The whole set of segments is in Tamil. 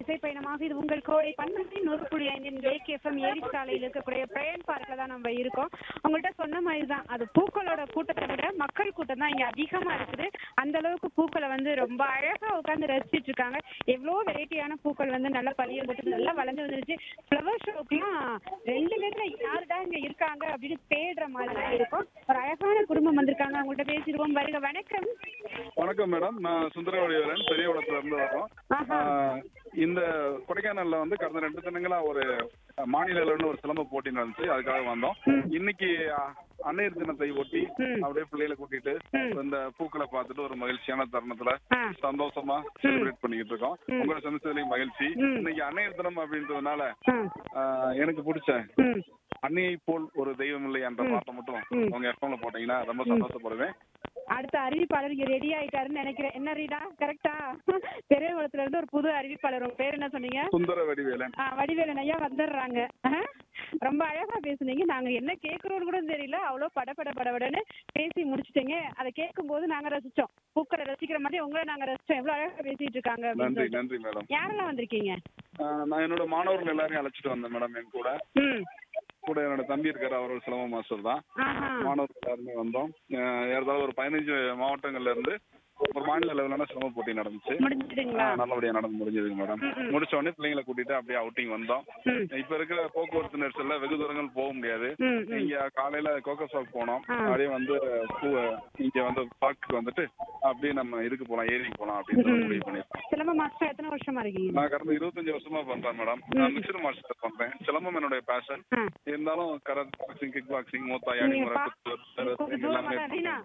இசை பயணமாக இது உங்கள் கோடை பன்னெண்டு நூறு புள்ளி ஐந்தின் வேக் எஃப்எம் ஏரி சாலையில் இருக்கக்கூடிய பிரயன் பார்க்ல தான் நம்ம இருக்கோம் உங்கள்கிட்ட சொன்ன மாதிரி தான் அது பூக்களோட கூட்டத்தை விட மக்கள் கூட்டம் தான் இங்க அதிகமா இருக்குது அந்த அளவுக்கு பூக்களை வந்து ரொம்ப அழகா உட்கார்ந்து ரசிச்சிட்டு இருக்காங்க எவ்வளோ வெரைட்டியான பூக்கள் வந்து நல்லா பழிய போட்டு நல்லா வளர்ந்து வந்துருச்சு ஃப்ளவர் ஷோக்கெல்லாம் ரெண்டு பேர்ல யாருடா இங்க இருக்காங்க அப்படின்னு தேடுற மாதிரி தான் இருக்கும் ஒரு அழகான குடும்பம் வந்திருக்காங்க அவங்கள்ட்ட பேசிடுவோம் வருக வணக்கம் வணக்கம் மேடம் நான் சுந்தரவடிவரன் பெரியகுளத்துல இருந்து வரோம் ஆஹா. ஆஹ் இந்த கொடைக்கானல்ல வந்து கடந்த ரெண்டு தினங்களா ஒரு மாநில அளவுல ஒரு சிலம்ப போட்டி நடந்துச்சு அதுக்காக வந்தோம் இன்னைக்கு அஹ், அன்னையர் தினத்தை ஒட்டி ம். அப்படியே பிள்ளைகளை கூட்டிட்டு ம். இந்த பூக்களை பார்த்துட்டு ஒரு மகிழ்ச்சியான தருணத்துல ஆ. சந்தோஷமா செலிப்ரேட் பண்ணிக்கிட்டு இருக்கோம் உங்களை சந்திச்சதுலயும் மகிழ்ச்சி ம். இன்னைக்கு அன்னையர் தினம் அப்படின்றதுனால ஆ. ஆஹ், எனக்கு பிடிச்ச ம் அன்னையை போல் ஒரு தெய்வம் இல்லை என்ற பாட்டை மட்டும் ம். உங்க எஃப்எம்ல போட்டீங்கன்னா ரொம்ப சந்தோஷப்படுவேன் அடுத்த அறிவிப்பாளர் இங்க ரெடி ஆயிட்டாருன்னு நினைக்கிறேன் என்ன ரீடா கரெக்டா பெரியகுளத்துல இருந்து ஒரு புது அறிவிப்பாளர் உங்க பேர் என்ன சொன்னீங்க சுந்தர வடிவேலன் ஆ, வடிவேலன் ஐயா வந்துடுறாங்க ஆ, ரொம்ப அழகா பேசுனீங்க நாங்க என்ன கேக்குறோம்னு கூட தெரியல அவ்வளவு படபட படபடன்னு பேசி முடிச்சிட்டீங்க அதை கேட்கும் போது நாங்க ரசிச்சோம் பூக்களை ரசிக்கிற மாதிரி உங்களை நாங்க ரசிச்சோம் எவ்வளவு அழகா பேசிட்டு இருக்காங்க அப்படின்னு நன்றி சொல்லிட்டு. நன்றி மேடம் யாரெல்லாம் வந்திருக்கீங்க ஆஹ் நான் என்னோட மாணவர்கள் எல்லாரையும் அழைச்சிட்டு வந்தேன் மேடம் என் கூட ம் கூட என்னோட தம்பி இருக்காரு அவர் ஒரு சிலம்ப மாஸ்டர் தான் ஆஹா மாணவர்கள் எல்லாருமே வந்தோம் ஆஹ் ஏறத்தாழ ஒரு பதினஞ்சு மாவட்டங்கள்ல இருந்து ஒரு மாநில அளவிலான சிலம்ப போட்டி நடந்துச்சு முடிஞ்சிட்டுங்களா ஆஹ் நல்லபடியா நடந்து முடிஞ்சதுங்க மேடம் ம், ம். முடிச்ச உடனே பிள்ளைங்களை கூட்டிட்டு அப்படியே அவுட்டிங் வந்தோம் ம் இப்ப இருக்கிற போக்குவரத்து நெரிசல்ல வெகு தூரங்கள் போக முடியாது ம் ம் இங்க காலையில கோகஸ் வாக் போனோம் ஆ. அப்படியே வந்து பூ இங்க வந்து பார்க்கு வந்துட்டு அப்படியே நம்ம இதுக்கு போலாம் ஏரிக்கு போலாம் அப்படின்னு ம். முடிவு பண்ணிருக்கோம் சிலம்ப மாஸ்டர் எத்தனை வருஷமா இருக்கீங்க நான் கடந்த இருபத்தஞ்சு வருஷமா பண்றேன் மேடம் நான் மிக்சர் மாஸ்டர் பண்றேன் சிலம்பம் என்னுடைய பேஷன் ஆ. இருந்தாலும் கரத் பாக்ஸிங் கிக் பாக்ஸிங் மூத்தா யானி நீங்க முறை பா- குத்து கொஞ்சம் தூரமா தான் ரீனா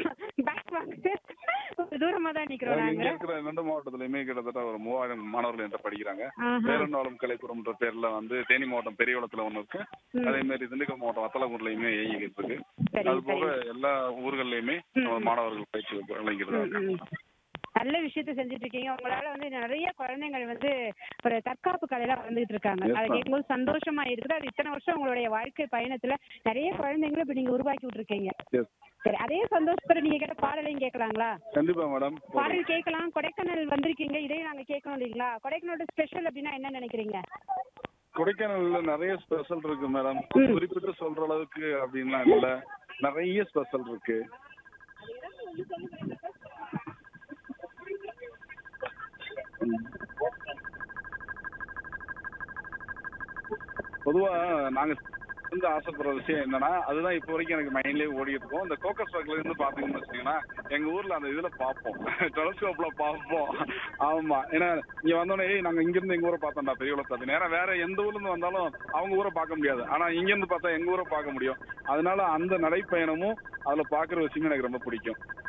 பேக் வாங்க கொஞ்சம் தூரமா தான் நிக்கிறோம் இங்க நாங்க இருக்கிற ரெண்டு மாவட்டத்திலயுமே கிட்டத்தட்ட ஒரு மூவாயிரம் மாணவர்கள் என்ற படிக்கிறாங்க ஆஹா. பேரண்டாளம் கலைக்குறம்ன்ற பேர்ல வந்து தேனி மாவட்டம் பெரியகுளத்துல ஒண்ணு இருக்கு ம். அதே மாதிரி திண்டுக்கல் மாவட்டம் வத்தலகுண்டுலயுமே இயங்கிட்டு இருக்கு சரி, அது போக சரி. எல்லா ஊர்கள்லயுமே ம். நம்ம மாணவர்கள் பயிற்சி வழங்கிட்டு ம், இருக்காங்க ம். நல்ல விஷயத்த செஞ்சுட்டு இருக்கீங்க உங்களால வந்து நிறைய குழந்தைகள் வந்து ஒரு தற்காப்பு கலையில வளர்ந்துட்டு இருக்காங்க Yes, அதை ma'am. கேட்கும்போது சந்தோஷமா இருக்குது அது இத்தனை வருஷம் உங்களுடைய வாழ்க்கை பயணத்துல நிறைய குழந்தைங்களை இப்ப நீங்க உருவாக்கி விட்டுருக்கீங்க Yes. சரி அதே சந்தோஷத்துல நீங்க கேட்ட பாடலையும் கேட்கலாங்களா கண்டிப்பா மேடம் பாடல் கேட்கலாம் கொடைக்கானல் வந்திருக்கீங்க இதையும் நாங்க கேட்கணும் இல்லைங்களா கொடைக்கானலோட ஸ்பெஷல் அப்படின்னா என்ன நினைக்கிறீங்க கொடைக்கானல்ல நிறைய ஸ்பெஷல் இருக்கு மேடம் ம். குறிப்பிட்டு சொல்ற அளவுக்கு அப்படின்லாம் இல்ல நிறைய ஸ்பெஷல் இருக்கு ம். பொதுவா நாங்க வந்து ஆசைப்படுற விஷயம் என்னன்னா அதுதான் இப்போ வரைக்கும் எனக்கு மைண்ட்லயே ஓடிட்டு இருக்கும் இந்த கோக்கஸ் வாக்ல இருந்து பாத்தீங்கன்னு வச்சீங்கன்னா எங்க ஊர்ல அந்த இதுல பார்ப்போம் டெலஸ்கோப்ல பார்ப்போம் ஆமா ஏன்னா இங்க வந்தோடனே "ஏய், நாங்க இங்க இருந்து எங்க ஊரை பார்த்தோம்டா பெரிய உலகத்தை நேரா வேற எந்த ஊர்ல இருந்து வந்தாலும் அவங்க ஊரை பார்க்க முடியாது ஆனா இங்க இருந்து பார்த்தா எங்க ஊரை பார்க்க முடியும் அதனால அந்த நடைப்பயணமும் அதுல பாக்குற விஷயமே எனக்கு ரொம்ப பிடிக்கும்